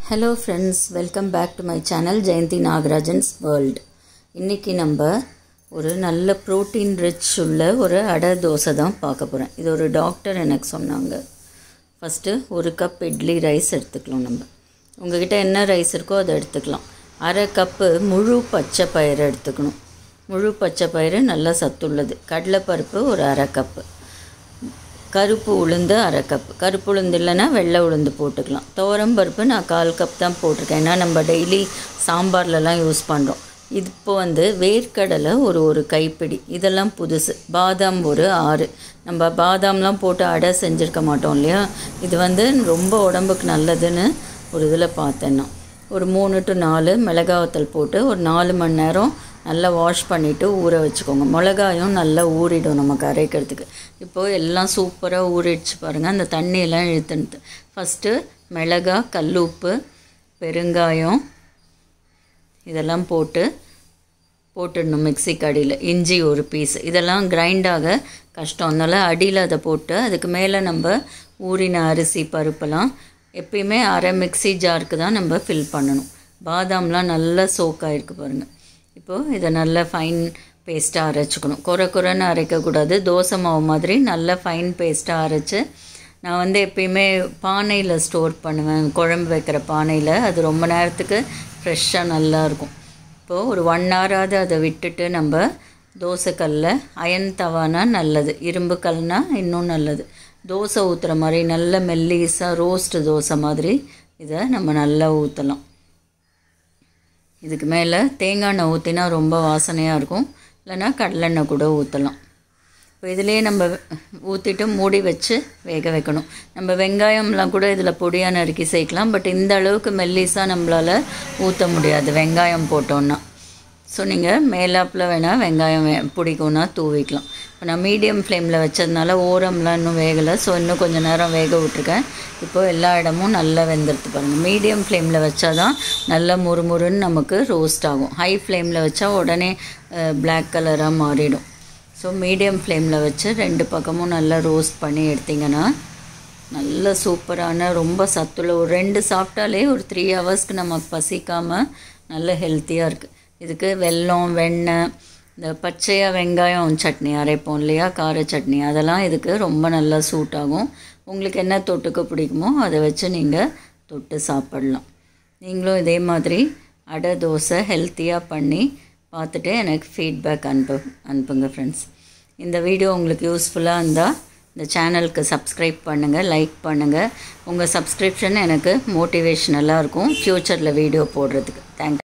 hello friends welcome back to my channel Jayanthi Nagarajan's world இன்றைக்கி நம்ம ஒரு நல்ல ப்ரோட்டீன் ரிச் உள்ள ஒரு அடை தோசை தான் பார்க்க போகிறேன் இது ஒரு டாக்டர் எனக்கு சொன்னாங்க ஃபஸ்ட்டு ஒரு கப் இட்லி ரைஸ் எடுத்துக்கலாம் நம்ம உங்ககிட்ட என்ன ரைஸ் இருக்கோ அதை எடுத்துக்கலாம் அரை கப்பு முழு பச்சை பயிறு எடுத்துக்கணும் முழு பச்சை பயிறு நல்லா சத்துள்ளது கடலைப்பருப்பு ஒரு அரை கப்பு கருப்பு உளுந்து அரை கப் கருப்பு உளுந்து இல்லைன்னா வெள்ளை உளுந்து போட்டுக்கலாம் துவரம் பருப்பு நான் கால் கப் தான் போட்டிருக்கேன் ஏன்னா நம்ம டெய்லி சாம்பார்லலாம் யூஸ் பண்ணுறோம் இது இப்போ வந்து வேர்க்கடலை ஒரு ஒரு கைப்பிடி இதெல்லாம் புதுசு பாதாம் ஒரு ஆறு நம்ம பாதாம்லாம் போட்டு அடை செஞ்சுருக்க மாட்டோம் இல்லையா இது வந்து ரொம்ப உடம்புக்கு நல்லதுன்னு ஒரு இதில் பார்த்தேன் நான் ஒரு மூணு டு நாலு மிளகாவத்தல் போட்டு ஒரு நாலு மணி நேரம் நல்லா வாஷ் பண்ணிவிட்டு ஊற வச்சுக்கோங்க மிளகாயும் நல்லா ஊறிடும் நமக்கு அரைக்கிறதுக்கு இப்போது எல்லாம் சூப்பராக ஊறிடுச்சு பாருங்கள் அந்த தண்ணியெல்லாம் இழுத்துனுது ஃபஸ்ட்டு மிளகா கல்லுப்பு பெருங்காயம் இதெல்லாம் போட்டு போட்டுடணும் மிக்ஸி கடியில் இஞ்சி ஒரு பீஸ் இதெல்லாம் கிரைண்டாக கஷ்டம் அதனால் அடியில் அதை போட்டு அதுக்கு மேலே நம்ம ஊறின அரிசி பருப்பெல்லாம் எப்பயுமே அரை மிக்ஸி ஜாருக்கு தான் நம்ம ஃபில் பண்ணணும் பாதாம்லாம் நல்லா சோக்காயிருக்கு பாருங்கள் இப்போது இதை நல்லா ஃபைன் பேஸ்ட்டாக அரைச்சிக்கணும் குறை குறைன்னு அரைக்கக்கூடாது தோசை மாவு மாதிரி நல்லா ஃபைன் பேஸ்ட்டாக அரைச்சி நான் வந்து எப்பயுமே பானையில் ஸ்டோர் பண்ணுவேன் குழம்பு வைக்கிற பானையில் அது ரொம்ப நேரத்துக்கு ஃப்ரெஷ்ஷாக நல்லாயிருக்கும் இப்போது ஒரு ஒன் ஹவராவது அதை விட்டுட்டு நம்ம தோசைக்கல்லில் அயன் தவானா நல்லது இரும்பு கல்னா இன்னும் நல்லது தோசை ஊற்றுற மாதிரி நல்ல மெல்லீஸாக ரோஸ்ட்டு தோசை மாதிரி இதை நம்ம நல்லா ஊற்றலாம் இதுக்கு மேலே தேங்காய் எண்ணெய் ஊற்றினா ரொம்ப வாசனையாக இருக்கும் இல்லைன்னா கடலெண்ணெய் கூட ஊற்றலாம் இப்போ இதிலே நம்ம ஊற்றிட்டு மூடி வச்சு வேக வைக்கணும் நம்ம வெங்காயம்லாம் கூட இதில் பொடியாக நறுக்கி சேர்க்கலாம் பட் இந்த அளவுக்கு மெல்லிஸாக நம்மளால் ஊற்ற முடியாது வெங்காயம் போட்டோன்னா ஸோ நீங்கள் மேலாப்பில் வேணால் வெங்காயம் வே பிடிக்கும்னா தூவிக்கலாம் இப்போ நான் மீடியம் ஃப்ளேமில் வச்சதுனால ஓரம்லாம் இன்னும் வேகலை ஸோ இன்னும் கொஞ்சம் நேரம் வேக விட்ருக்கேன் இப்போது எல்லா இடமும் நல்லா வெந்துடுத்து பாருங்கள் மீடியம் ஃப்ளேமில் வச்சா தான் நல்லா முறுமுறுன்னு நமக்கு ரோஸ்ட் ஆகும் ஹை ஃப்ளேமில் வச்சா உடனே பிளாக் கலராக மாறிடும் ஸோ மீடியம் ஃப்ளேமில் வச்சு ரெண்டு பக்கமும் நல்லா ரோஸ்ட் பண்ணி எடுத்திங்கன்னா நல்ல சூப்பரான ரொம்ப சத்துள்ள ஒரு ரெண்டு சாப்பிட்டாலே ஒரு த்ரீ ஹவர்ஸ்க்கு நமக்கு பசிக்காமல் நல்ல ஹெல்த்தியாக இருக்குது இதுக்கு வெல்லம் வெண்ணெய் இந்த பச்சையாக வெங்காயம் சட்னி அரைப்போம் இல்லையா கார சட்னி அதெல்லாம் இதுக்கு ரொம்ப நல்லா சூட் ஆகும் உங்களுக்கு என்ன தொட்டுக்க பிடிக்குமோ அதை வச்சு நீங்கள் தொட்டு சாப்பிடலாம் நீங்களும் இதே மாதிரி அடை தோசை ஹெல்த்தியாக பண்ணி பார்த்துட்டு எனக்கு ஃபீட்பேக் அனுப்பு அனுப்புங்க ஃப்ரெண்ட்ஸ் இந்த வீடியோ உங்களுக்கு யூஸ்ஃபுல்லாக இருந்தால் இந்த சேனலுக்கு சப்ஸ்கிரைப் பண்ணுங்கள் லைக் பண்ணுங்கள் உங்கள் சப்ஸ்கிரிப்ஷன் எனக்கு மோட்டிவேஷ்னலாக இருக்கும் ஃப்யூச்சரில் வீடியோ போடுறதுக்கு தேங்க்